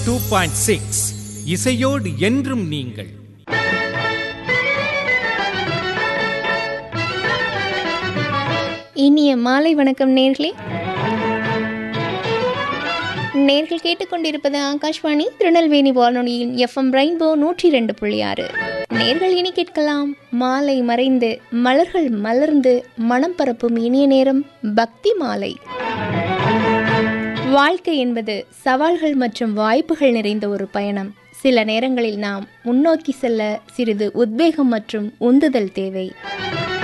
two point six இசையோடு என்றும் நீங்கள் இனிய மாலை வணக்கம் நேர்களே நேர்கள் கேட்டுக்கொண்டிருப்பது ஆகாஷ்வாணி திருநெல்வேலி வானொலியின் எஃப்எம் ரெயின்போ நூற்றி ரெண்டு புள்ளி ஆறு நேர்கள் இனி கேட்கலாம் மாலை மறைந்து மலர்கள் மலர்ந்து மனம் பரப்பும் இனிய நேரம் பக்தி மாலை வாழ்க்கை என்பது சவால்கள் மற்றும் வாய்ப்புகள் நிறைந்த ஒரு பயணம் சில நேரங்களில் நாம் முன்னோக்கி செல்ல சிறிது உத்வேகம் மற்றும் உந்துதல் தேவை